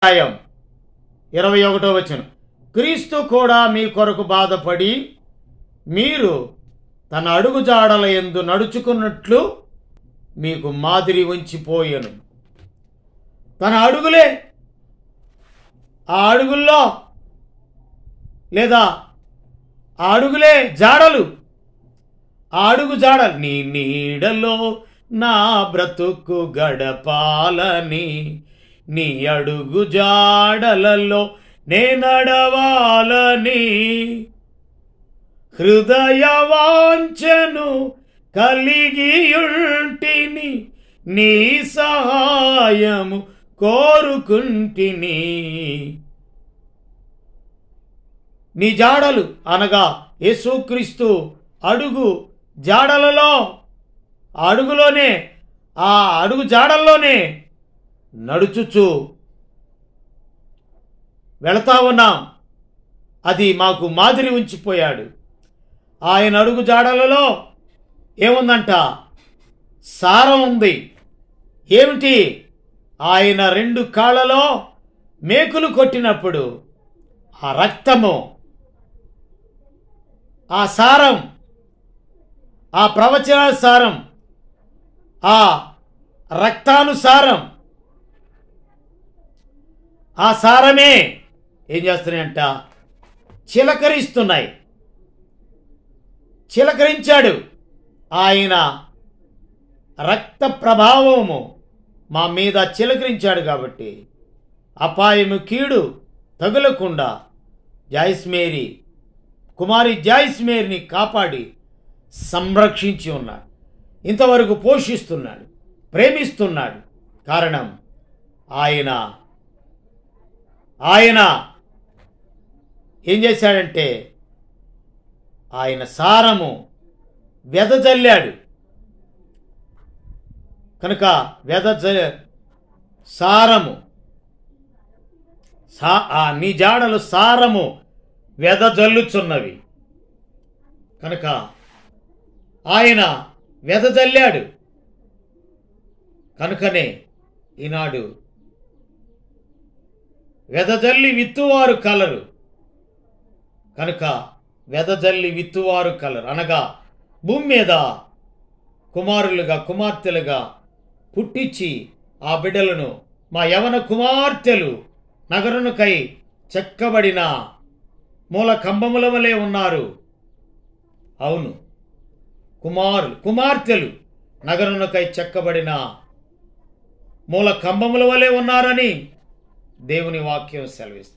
అధ్యాయం ఇరవై ఒకటో వచనం క్రీస్తు కూడా మీ కొరకు బాధపడి మీరు తన అడుగుజాడల ఎందు నడుచుకున్నట్లు మీకు మాదిరి ఉంచిపోయెను తన అడుగులే ఆ అడుగుల్లో లేదా ఆ అడుగులే జాడలు ఆ అడుగు జాడలు నీ నీడలో నా బ్రతుకు గడపాలని నీ అడుగు జాడలలో నే నడవాలని హృదయ వాంఛను కలిగియుంటిని నీ సహాయము కోరుకుంటిని నీ జాడలు అనగా యేసుక్రీస్తు అడుగు జాడలలో ఆ అడుగులోనే ఆ అడుగు జాడల్లోనే నడుచుచు వెళతా ఉన్నాం అది మాకు మాదిరి ఉంచిపోయాడు ఆయన అడుగు జాడలలో ఏముందంట సారం ఉంది ఏమిటి ఆయన రెండు కాళ్ళలో మేకులు కొట్టినప్పుడు ఆ రక్తము ఆ సారం ఆ ప్రవచన సారం ఆ రక్తానుసారం ఆ సారమే ఏం చేస్తున్నాయంట చిలకరిస్తున్నాయి చిలకరించాడు ఆయన రక్త ప్రభావము మా మీద చిలకరించాడు కాబట్టి అపాయము కీడు తగులకుండా జాయిస్మేరీ కుమారి జాయిస్మేరిని కాపాడి సంరక్షించి ఉన్నాడు ఇంతవరకు పోషిస్తున్నాడు ప్రేమిస్తున్నాడు కారణం ఆయన ఆయన ఏం చేశాడంటే ఆయన సారము వెదజల్లాడు కనుక వెదజ సారము సా ఆ నీ జాడలు సారము వెదజల్లుచున్నవి కనుక ఆయన వెదజల్లాడు కనుకనే ఈనాడు వెదజల్లి విత్తువారు కలరు కనుక వెదజల్లి విత్తువారు కలరు అనగా భూమి మీద కుమారులుగా కుమార్తెలుగా పుట్టించి ఆ బిడ్డలను మా యవన కుమార్తెలు నగరునికై చెక్కబడిన మూల కంబముల వలె ఉన్నారు అవును కుమారులు కుమార్తెలు నగరునికై చెక్కబడిన మూల కంబముల వలె ఉన్నారని దేవుని వాక్యం సెలవిస్తుంది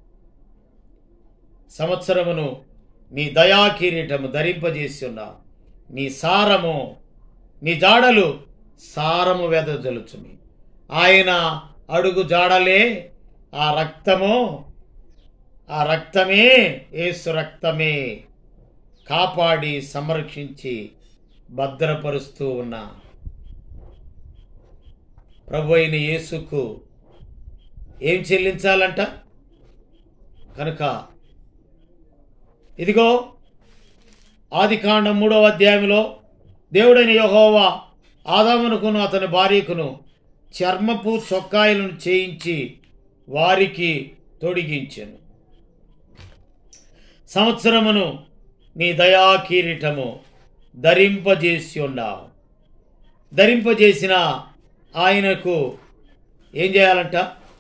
సంవత్సరమును నీ దయా కిరీటము ధరింపజేసి ఉన్నావు నీ సారము నీ జాడలు సారము వెదజలుచుని ఆయన అడుగు జాడలే ఆ రక్తము ఆ రక్తమే ఏసు రక్తమే కాపాడి సంరక్షించి భద్రపరుస్తూ ఉన్నా ప్రభు అయిన యేసుకు ఏం చెల్లించాలంట కనుక ఇదిగో ఆది కాండం మూడవ అధ్యాయంలో దేవుడైన యెహోవా ఆదామునకును అతని భార్యకును చర్మపు చొక్కాయలను చేయించి వారికి తొడిగించెను సంవత్సరమును నీ దయా కిరీటము ధరింపజేసి ఉన్నావు ధరింపజేసిన ఆయనకు ఏం చేయాలంట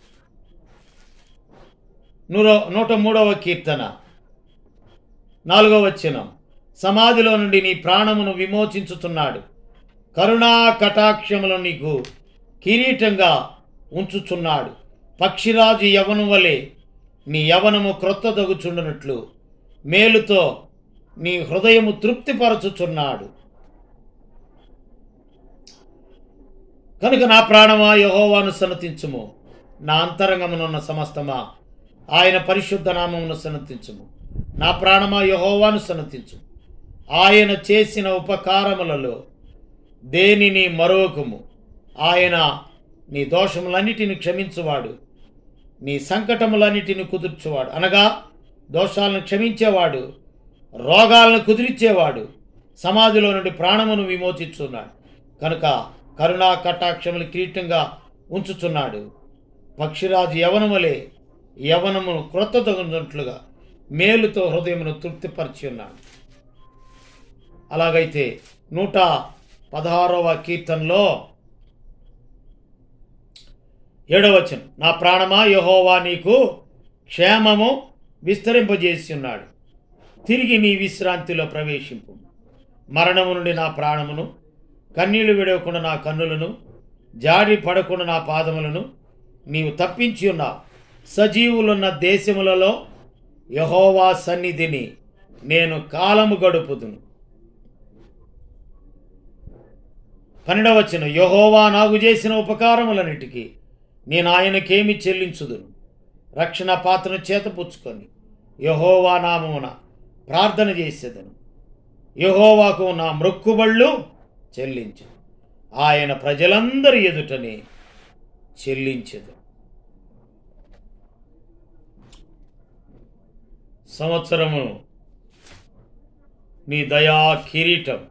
నూర నూట మూడవ కీర్తన నాలుగవ వచనం సమాధిలో నుండి నీ ప్రాణమును విమోచించుతున్నాడు కరుణా కటాక్షములు నీకు కిరీటంగా ఉంచుచున్నాడు పక్షిరాజు యవనం వలె నీ యవనము క్రొత్త తగుచుండునట్లు మేలుతో నీ హృదయము తృప్తిపరచుచున్నాడు కనుక నా ప్రాణమా యహోవాను సన్నతించుము నా అంతరంగమునున్న సమస్తమా ఆయన పరిశుద్ధ నామమును సన్నతించుము నా ప్రాణమా యహోవాను సన్నతించు ఆయన చేసిన ఉపకారములలో దేనిని మరొకము ఆయన నీ దోషములన్నిటిని క్షమించువాడు నీ సంకటములన్నిటిని కుదుర్చువాడు అనగా దోషాలను క్షమించేవాడు రోగాలను కుదిరిచ్చేవాడు సమాధిలో నుండి ప్రాణమును విమోచించున్నాడు కనుక కరుణా కటాక్షములు కిరీటంగా ఉంచుచున్నాడు పక్షిరాజు యవనములే యవనమును క్రొత్త తగినట్లుగా మేలుతో హృదయమును తృప్తిపరిచి ఉన్నాడు అలాగైతే నూట పదహారవ కీర్తనలో ఏడవచనం నా ప్రాణమా యహోవా నీకు క్షేమము విస్తరింపజేసి ఉన్నాడు తిరిగి నీ విశ్రాంతిలో ప్రవేశింపు మరణము నుండి నా ప్రాణమును కన్నీళ్లు విడవకుండా నా కన్నులను జాడి పడకుండా నా పాదములను నీవు తప్పించి ఉన్నావు సజీవులున్న దేశములలో యహోవా సన్నిధిని నేను కాలము గడుపుదును పన్నెండవచనం యహోవా నాకు చేసిన ఉపకారములన్నిటికీ నేను ఆయనకేమి చెల్లించుదును రక్షణ పాత్రను చేతపుచ్చుకొని యహోవా నామమున ప్రార్థన చేసేదను యహోవాకు నా మృక్కుబళ్ళు చెల్లించు ఆయన ప్రజలందరి ఎదుటనే చెల్లించదు సంవత్సరము నీ దయా కిరీటం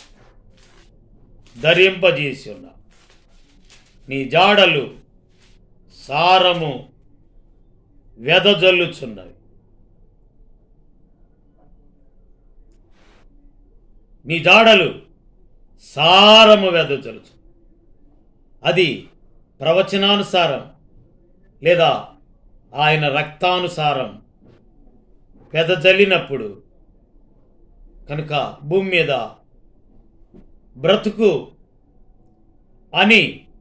ధరింపజేసి ఉన్నా నీ జాడలు సారము వెదజల్లుచున్నవి నీ జాడలు సారము వెదజల్లుచు అది ప్రవచనానుసారం లేదా ఆయన రక్తానుసారం వెదజల్లినప్పుడు కనుక భూమి మీద బ్రతుకు అని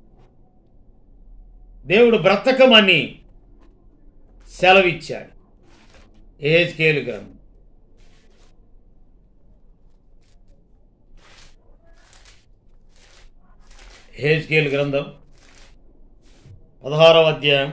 దేవుడు బ్రతకమని సెలవిచ్చాడు ఏజ్కేలు గ్రంథం హేజ్కేల్ గ్రంథం పదహారవ అధ్యాయం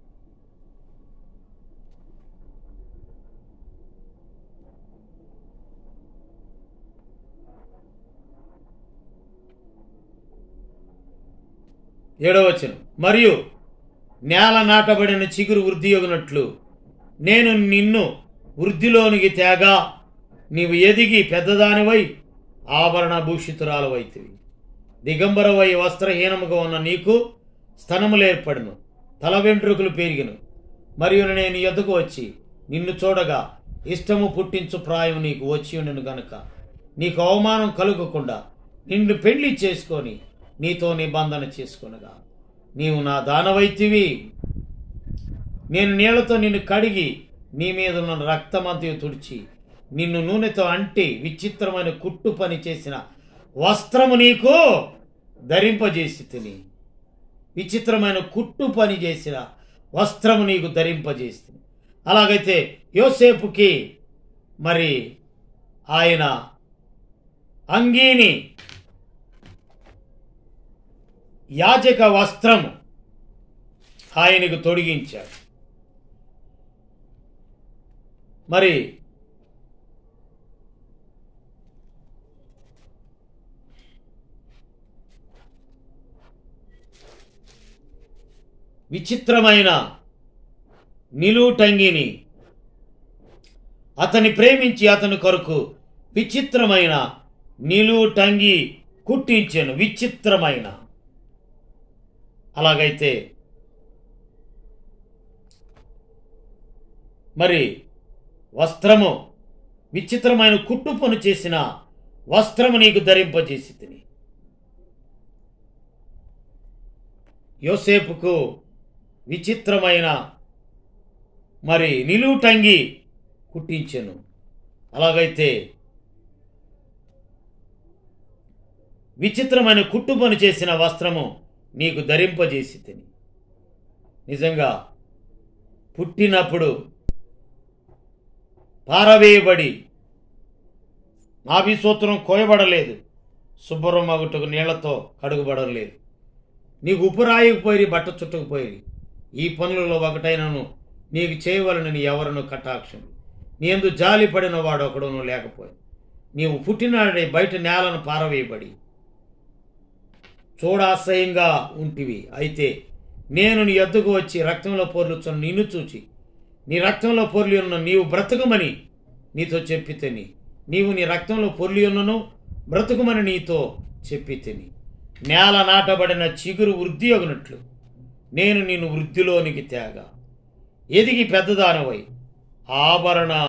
ఏడవ వచనం మరియు నేల నాటబడిన చిగురు వృద్ధి యొగినట్లు నేను నిన్ను వృద్ధిలోనికి తేగా నీవు ఎదిగి పెద్దదానివై ఆభరణ భూషితురాలవైతివి దిగంబరవై వస్త్రహీనముగా ఉన్న నీకు స్తనములు ఏర్పడును తల వెంట్రుకలు పెరిగిను మరియు నేను ఎదుకు వచ్చి నిన్ను చూడగా ఇష్టము పుట్టించు ప్రాయం నీకు వచ్చి ఉండను గనుక నీకు అవమానం కలుగకుండా నిన్ను పెళ్లి చేసుకొని నీతో నిబంధన చేసుకొనగా నీవు నా దానవైతివి నేను నీళ్లతో నిన్ను కడిగి నీ మీద ఉన్న రక్తమంతయు తుడిచి నిన్ను నూనెతో అంటి విచిత్రమైన కుట్టు పని చేసిన వస్త్రము నీకు ధరింపజేసి తిని విచిత్రమైన కుట్టు పని చేసిన వస్త్రము నీకు ధరింపజేసి అలాగైతే యోసేపుకి మరి ఆయన అంగీని యాజక వస్త్రము ఆయనకు తొడిగించాడు మరి విచిత్రమైన నిలువుటంగిని అతని ప్రేమించి అతని కొరకు విచిత్రమైన నిలువుటంగి కుట్టించాను విచిత్రమైన అలాగైతే మరి వస్త్రము విచిత్రమైన కుట్టు పని చేసిన వస్త్రము నీకు ధరింపజేసి తిని యోసేపుకు విచిత్రమైన మరి నిలువుటంగి కుట్టించెను అలాగైతే విచిత్రమైన కుట్టు పని చేసిన వస్త్రము నీకు ధరింపజేసి తిని నిజంగా పుట్టినప్పుడు పారవేయబడి నాభిసూత్రం కోయబడలేదు శుభ్రం మగుటకు నీళ్లతో కడుగుబడలేదు నీకు ఉప్పు రాయకపోయి బట్ట చుట్టకపోయి ఈ పనులలో ఒకటైనను నీకు చేయవలనని ఎవరను కటాక్షం నీ ఎందు జాలి పడిన వాడు ఒకడును లేకపోయి నీవు పుట్టినాడే బయట నేలను పారవేయబడి చూడాసహ్యంగా ఉంటివి అయితే నేను నీ ఎద్దుకు వచ్చి రక్తంలో పొర్లుచున్న నిన్ను చూచి నీ రక్తంలో పొర్లి ఉన్న నీవు బ్రతకమని నీతో చెప్పి తిని నీవు నీ రక్తంలో పొర్లి ఉన్నను బ్రతుకుమని నీతో చెప్పి తిని నేల నాటబడిన చిగురు వృద్ధి అగునట్లు నేను నిన్ను వృద్ధిలోనికి తేగా ఎదిగి పెద్దదానవై ఆభరణ